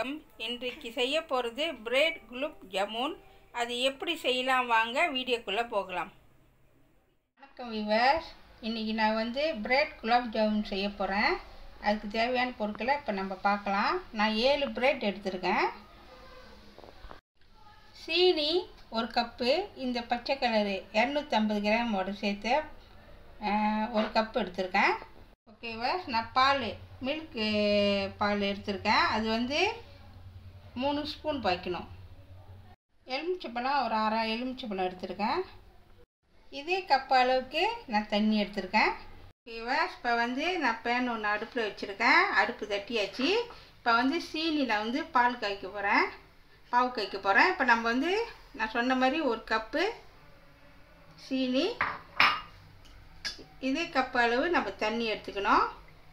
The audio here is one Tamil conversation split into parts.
வணக்கம் இன்றைக்கு செய்ய போகிறது பிரெட் குலூப் ஜாமுன் அது எப்படி செய்யலாம் வாங்க வீடியோக்குள்ளே போகலாம் வணக்கம் விவர் இன்றைக்கி நான் வந்து பிரெட் குலாப் ஜாமுன் செய்ய போகிறேன் அதுக்கு தேவையான பொருட்களை இப்போ நம்ம பார்க்கலாம் நான் ஏழு பிரெட் எடுத்திருக்கேன் சீனி ஒரு கப்பு இந்த பச்சை கலரு இரநூத்தம்பது கிராமோட சேர்த்து அஹ், ஒரு கப்பு எடுத்திருக்கேன் ஓகேவா நான் பால் மில்க்கு பால் எடுத்திருக்கேன் அது வந்து மூணு ஸ்பூன் பாய்க்கணும் எலுமிச்சப்பழம் ஒரு அரை எலுமிச்சப்பழம் எடுத்திருக்கேன் இதே கப் அளவுக்கு நான் தண்ணி எடுத்திருக்கேன் ஓகேவா இப்போ வந்து நான் பேன் ஒன்று அடுப்பில் வச்சுருக்கேன் அடுப்பு தட்டியாச்சு இப்போ வந்து சீனி நான் வந்து பால் காய்க்க போகிறேன் பாவு காய்க்க போகிறேன் இப்போ நம்ம வந்து நான் சொன்ன மாதிரி ஒரு கப்பு சீனி இதே கப் அளவு நம்ம தண்ணி எடுத்துக்கணும்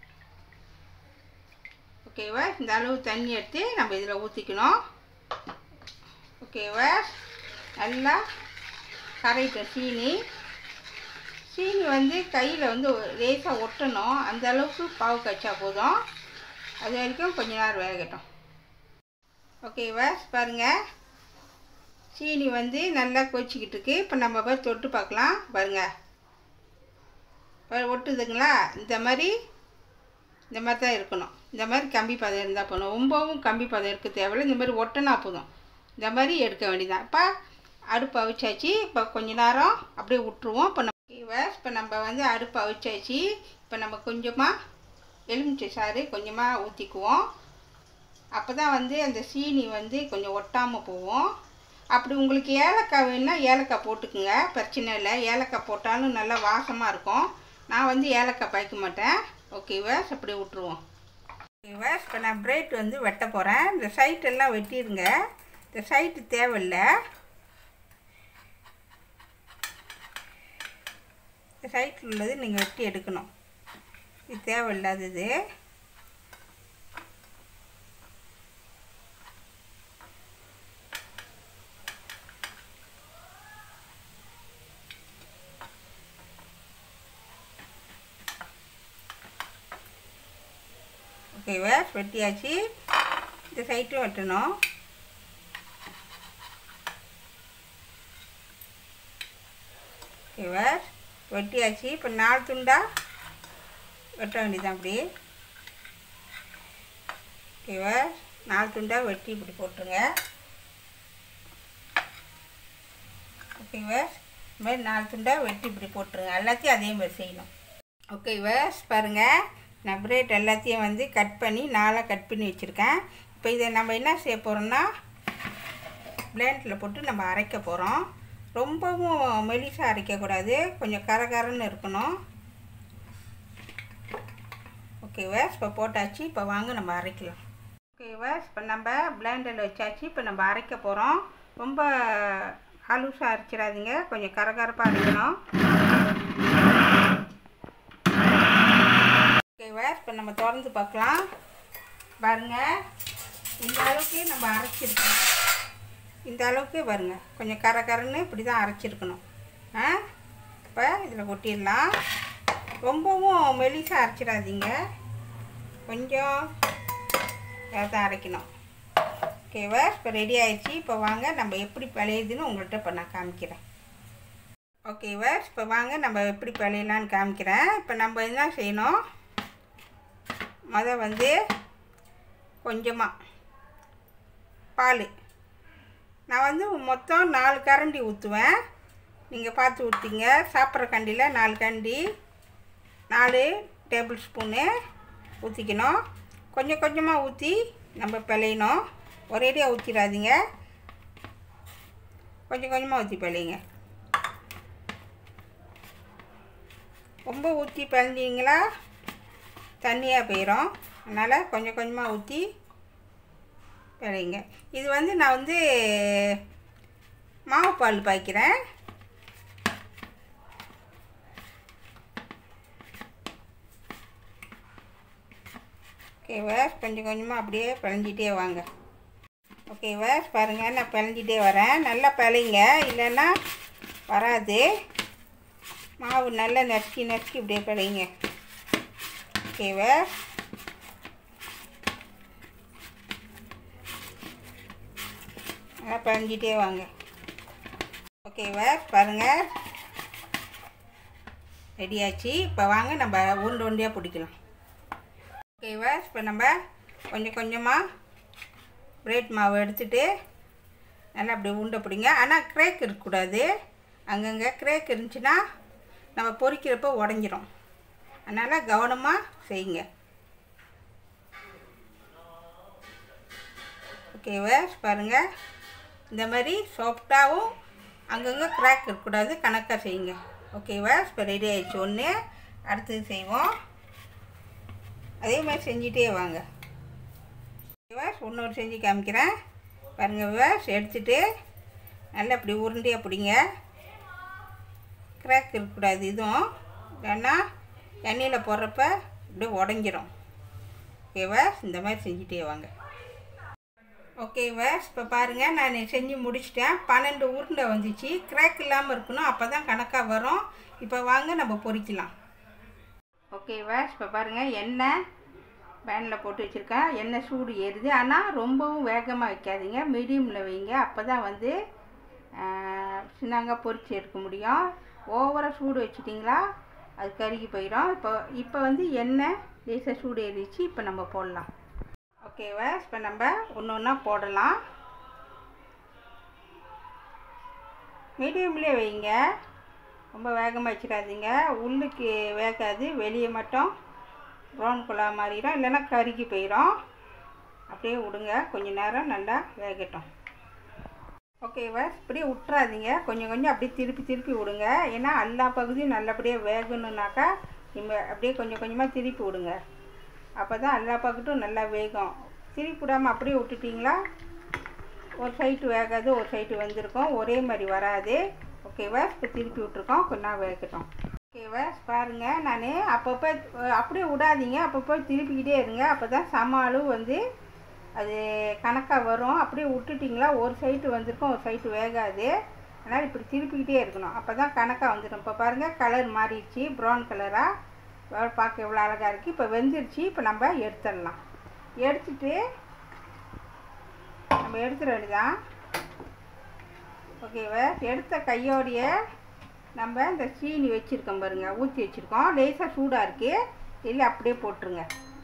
ஓகேவா இந்த அளவு தண்ணி எடுத்து நம்ம இதில் ஊற்றிக்கணும் ஓகேவா நல்லா கரையிட்டோம் சீனி சீனி வந்து கையில் வந்து லேசாக ஒட்டணும் அந்த அளவுக்கு பாவு காய்ச்சா போதும் அது வரைக்கும் கொஞ்ச நேரம் வேகட்டும் ஓகேவா பாருங்கள் சீனி வந்து நல்லா கொச்சிக்கிட்டு இருக்கு இப்போ நம்ம போய் தொட்டு பார்க்கலாம் பாருங்கள் பாரு, ஒட்டுதுங்களா இந்த மாதிரி இந்த மாதிரி தான் இருக்கணும் இந்த மாதிரி கம்பி பதம் இருந்தால் போதும் ரொம்பவும் கம்பி பதம் இருக்க தேவையில்ல இந்த மாதிரி ஒட்டினா போதும் இந்த மாதிரி எடுக்க வேண்டியதான் இப்போ அடுப்பு அவிச்சாச்சு இப்போ கொஞ்ச நேரம் அப்படியே விட்ருவோம் இப்போ நம்ம இப்போ நம்ம வந்து அடுப்பு அவிச்சாச்சு இப்போ நம்ம கொஞ்சமாக எலுமிச்சை சாறு கொஞ்சமாக ஊற்றிக்குவோம் அப்போ தான் வந்து அந்த சீனி வந்து கொஞ்சம் ஒட்டாமல் போகும் அப்படி உங்களுக்கு ஏலக்காய் வேணுன்னா ஏலக்காய் போட்டுக்குங்க பிரச்சனை இல்லை ஏலக்காய் போட்டாலும் நல்லா வாசமாக இருக்கும் நான் வந்து ஏலக்காய் பாய்க்க மாட்டேன் ஓகேவா அப்படி விட்ருவோம் ஓகேவா இப்போ நான் பிரெட் வந்து வெட்ட போகிறேன் இந்த சைட்டெல்லாம் வெட்டிடுங்க இந்த சைட்டு தேவையில்லை இந்த சைட்டில் உள்ளது நீங்கள் வெட்டி எடுக்கணும் இது தேவையில்லாதது ஓகேவா வெட்டியாச்சு இந்த சைட்டும் வெட்டணும் ஓகேவா வெட்டியாச்சு இப்போ நாலு துண்டா வெட்ட வேண்டியதான் அப்படி ஓகேவா நாலு துண்டா வெட்டி இப்படி போட்டுருங்க ஓகேவா இந்த மாதிரி நாலு துண்டா வெட்டி இப்படி போட்டுருங்க எல்லாத்தையும் அதே மாதிரி செய்யணும் ஓகே வேஸ் பாருங்கள் நான் பிரெட் எல்லாத்தையும் வந்து கட் பண்ணி நாலாக கட் பண்ணி வச்சுருக்கேன் இப்போ இதை நம்ம என்ன செய்ய போகிறோம்னா பிளேண்டில் போட்டு நம்ம அரைக்க போகிறோம் ரொம்பவும் மெலிசாக அரைக்கக்கூடாது கொஞ்சம் கரகரன்னு இருக்கணும் ஓகே வேஸ் இப்போ போட்டாச்சு இப்போ வாங்க நம்ம அரைக்கலாம் ஓகே வேஸ் இப்போ நம்ம பிளேண்டரில் வச்சாச்சு இப்போ நம்ம அரைக்க போகிறோம் ரொம்ப அலூசாக அரைச்சிடாதீங்க கொஞ்சம் கரகரப்பாக அரைக்கணும் ஓகேவா இப்போ நம்ம திறந்து பார்க்கலாம் பாருங்க இந்த அளவுக்கு நம்ம அரைச்சிருக்கோம் இந்த அளவுக்கு பாருங்க கொஞ்சம் கர கரன்னு இப்படி தான் அரைச்சிருக்கணும் ஆ இப்போ இதில் கொட்டிடலாம் ரொம்பவும் மெலிசாக அரைச்சிடாதீங்க கொஞ்சம் தான் அரைக்கணும் ஓகேவா இப்போ ரெடி ஆயிடுச்சு இப்போ வாங்க நம்ம எப்படி விளையுதுன்னு உங்கள்கிட்ட இப்போ நான் காமிக்கிறேன் ஓகேவா இப்போ வாங்க நம்ம எப்படி விளையலான்னு காமிக்கிறேன் இப்போ நம்ம என்ன செய்யணும் முத வந்து கொஞ்சமாக பால் நான் வந்து மொத்தம் நாலு கரண்டி ஊற்றுவேன் நீங்கள் பார்த்து ஊற்றிங்க சாப்பிட்ற கண்டியில் நாலு கண்டி நாலு டேபிள் ஸ்பூனு ஊற்றிக்கணும் கொஞ்சம் கொஞ்சமாக ஊற்றி நம்ம பிழையணும் ஒரேடியாக ஊற்றிடாதீங்க கொஞ்சம் கொஞ்சமாக ஊற்றி பிழையுங்க ரொம்ப ஊற்றி பிழைஞ்சிங்களா தண்ணியாக போயிடும் அதனால் கொஞ்சம் கொஞ்சமாக ஊற்றி பிழைங்க இது வந்து நான் வந்து மாவு பால் பாய்க்கிறேன் ஓகேவா கொஞ்சம் கொஞ்சமாக அப்படியே பிழைஞ்சிட்டே வாங்க ஓகேவா பாருங்கள் நான் பிழைஞ்சிட்டே வரேன் நல்லா பிழைங்க இல்லைன்னா வராது மாவு நல்லா நசுக்கி நசுக்கி இப்படியே பிழைங்க ஓகேவா நல்லா பிழஞ்சிட்டே வாங்க ஓகேவா பாருங்கள் ரெடியாச்சு இப்போ வாங்க நம்ம உருண்டை உருண்டையாக பிடிக்கலாம் ஓகேவா இப்போ நம்ம கொஞ்சம் கொஞ்சமாக பிரெட் மாவு எடுத்துட்டு நல்லா அப்படி உருண்டை பிடிங்க ஆனால் கிரேக் இருக்கக்கூடாது அங்கங்கே கிரேக் இருந்துச்சுன்னா நம்ம பொரிக்கிறப்ப உடஞ்சிரும் அதனால் கவனமாக செய்யுங்க ஓகேவா பாருங்கள் இந்த மாதிரி சாஃப்டாகவும் அங்கங்கே கிராக் இருக்கக்கூடாது கணக்காக செய்யுங்க ஓகேவா இப்போ ரெடி ஆயிடுச்சு ஒன்று அடுத்தது செய்வோம் அதே மாதிரி செஞ்சிட்டே வாங்க ஓகேவா இன்னொரு செஞ்சு காமிக்கிறேன் பாருங்கள் விவாஸ் எடுத்துட்டு நல்லா இப்படி உருண்டையாக பிடிங்க கிராக் இருக்கக்கூடாது இதுவும் இல்லைன்னா எண்ணெயில் போடுறப்ப இப்படியே உடஞ்சிரும் ஓகேவா இந்த மாதிரி செஞ்சுட்டே வாங்க ஓகேவா இப்போ பாருங்கள் நான் செஞ்சு முடிச்சிட்டேன் பன்னெண்டு உருண்டை வந்துச்சு கிராக் இல்லாமல் இருக்கணும் அப்போ தான் கணக்காக வரும் இப்போ வாங்க நம்ம பொரிக்கலாம் ஓகேவா இப்போ பாருங்கள் எண்ணெய் பேனில் போட்டு வச்சுருக்கேன் எண்ணெய் சூடு ஏறுது ஆனால் ரொம்பவும் வேகமாக வைக்காதீங்க மீடியமில் வைங்க அப்போ தான் வந்து சின்னங்க பொரிச்சு எடுக்க முடியும் ஓவராக சூடு வச்சிட்டிங்களா அது கருகி போயிடும் இப்போ இப்போ வந்து எண்ணெய் லேசாக சூடு ஏறிச்சு இப்போ நம்ம போடலாம் ஓகேவா இப்போ நம்ம ஒன்று ஒன்றா போடலாம் மீடியம்லேயே வைங்க ரொம்ப வேகமாக வச்சிடாதீங்க உள்ளுக்கு வேகாது வெளியே மட்டும் ப்ரௌன் கலர் மாறிடும் இல்லைன்னா கருகி போயிடும் அப்படியே விடுங்க கொஞ்சம் நேரம் நல்லா வேகட்டும் ஓகேவா இப்படியே விட்றாதீங்க கொஞ்சம் கொஞ்சம் அப்படியே திருப்பி திருப்பி விடுங்க ஏன்னா எல்லா பகுதியும் நல்லபடியாக வேகணுன்னாக்கா நீங்கள் அப்படியே கொஞ்சம் கொஞ்சமாக திருப்பி விடுங்க அப்போ தான் எல்லா பக்கட்டும் நல்லா வேகும் திருப்பி விடாமல் அப்படியே விட்டுட்டிங்களா ஒரு சைட்டு வேகாது ஒரு சைட்டு வந்திருக்கும் ஒரே மாதிரி வராது ஓகேவா இப்போ திருப்பி விட்ருக்கோம் கொஞ்ச நேரம் வேகட்டும் ஓகேவா பாருங்கள் நான் அப்பப்போ அப்படியே விடாதீங்க அப்பப்போ திருப்பிக்கிட்டே இருங்க அப்போ தான் சம அளவு வந்து அது கணக்காக வரும் அப்படியே விட்டுட்டிங்களா ஒரு சைட்டு வந்திருக்கும் ஒரு சைட்டு வேகாது அதனால் இப்படி திருப்பிக்கிட்டே இருக்கணும் அப்போ தான் கணக்காக வந்துடும் இப்போ பாருங்கள் கலர் மாறிடுச்சு ப்ரௌன் கலராக பார்க்க எவ்வளோ அழகாக இருக்குது இப்போ வெந்துருச்சு இப்போ நம்ம எடுத்துடலாம் எடுத்துட்டு நம்ம எடுத்துட வேண்டியதான் ஓகேவா எடுத்த கையோடைய நம்ம இந்த சீனி வச்சுருக்கோம் பாருங்கள் ஊற்றி வச்சுருக்கோம் லேசாக சூடாக இருக்குது இல்லை அப்படியே போட்டுருங்க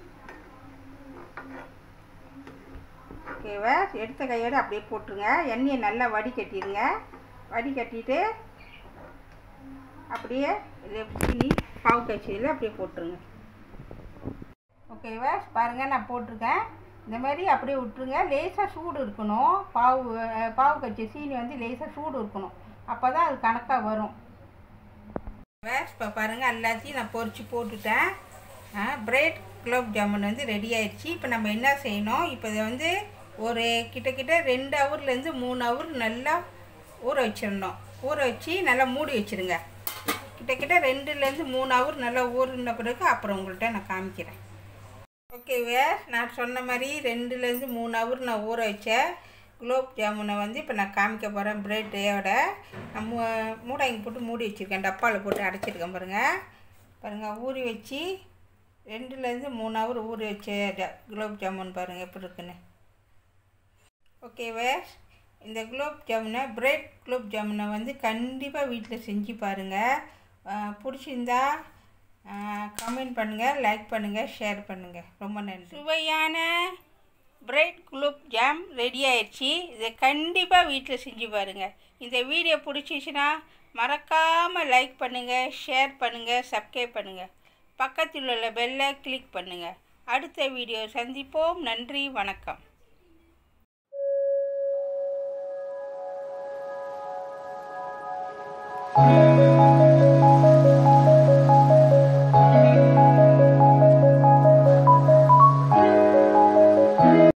ஓகேவா எடுத்த கையோடு அப்படியே போட்டுருங்க எண்ணெயை நல்லா வடிகட்டிடுங்க வடிகட்டிட்டு அப்படியே சீனி பாவு காய்ச்சலில் அப்படியே போட்டுருங்க ஓகேவா பாருங்கள் நான் போட்டிருக்கேன் இந்த மாதிரி அப்படியே விட்டுருங்க லேசாக சூடு இருக்கணும் பாவு பாவு கச்சி சீனி வந்து லேசாக சூடு இருக்கணும் அப்போ தான் அது கணக்காக வரும் இப்போ பாருங்கள் எல்லாத்தையும் நான் பொறிச்சு போட்டுட்டேன் பிரெட் குலோப் ஜாமுன் வந்து ரெடி ஆயிடுச்சு இப்போ நம்ம என்ன செய்யணும் இப்போ இதை வந்து ஒரு கிட்டக்கிட்ட ரெண்டு ஹவர்லேருந்து மூணு ஹவர் நல்லா ஊற வச்சிடணும் ஊற வச்சு நல்லா மூடி வச்சுருங்க கிட்டக்கிட்ட ரெண்டுலேருந்து மூணு ஹவர் நல்லா ஊறின பிறகு அப்புறம் உங்கள்கிட்ட நான் காமிக்கிறேன் ஓகேவே நான் சொன்ன மாதிரி ரெண்டுலேருந்து மூணு ஹவர் நான் ஊற வச்சேன் குலோப் ஜாமுனை வந்து இப்போ நான் காமிக்க போகிறேன் ப்ரெட்டோட நான் மூ மூடை இங்கே போட்டு மூடி வச்சுருக்கேன் டப்பாவில் போட்டு அடைச்சிருக்கேன் பாருங்கள் பாருங்கள் ஊறி வச்சு ரெண்டுலேருந்து மூணு ஹவர் ஊறி வச்ச ஜ- குலோப் ஜாமுன் பாருங்கள் எப்படி இருக்குன்னு ஓகேவே இந்த குலோப் ஜாமுனை பிரெட் குலோப் ஜாமுனை வந்து கண்டிப்பாக வீட்டில் செஞ்சு பாருங்கள் பிடிச்சிருந்தா கமெண்ட் பண்ணுங்கள் லைக் பண்ணுங்கள் ஷேர் பண்ணுங்கள் ரொம்ப நன்றி சுவையான பிரெட் குலோப் ஜாம் ரெடி ஆயிடுச்சு இதை கண்டிப்பாக வீட்டில் செஞ்சு பாருங்கள் இந்த வீடியோ பிடிச்சிச்சுன்னா மறக்காமல் லைக் பண்ணுங்கள் ஷேர் பண்ணுங்கள் சப்ஸ்கிரைப் பண்ணுங்கள் பக்கத்தில் உள்ள பெல்லை கிளிக் பண்ணுங்கள் அடுத்த வீடியோ சந்திப்போம் நன்றி வணக்கம் Thank you.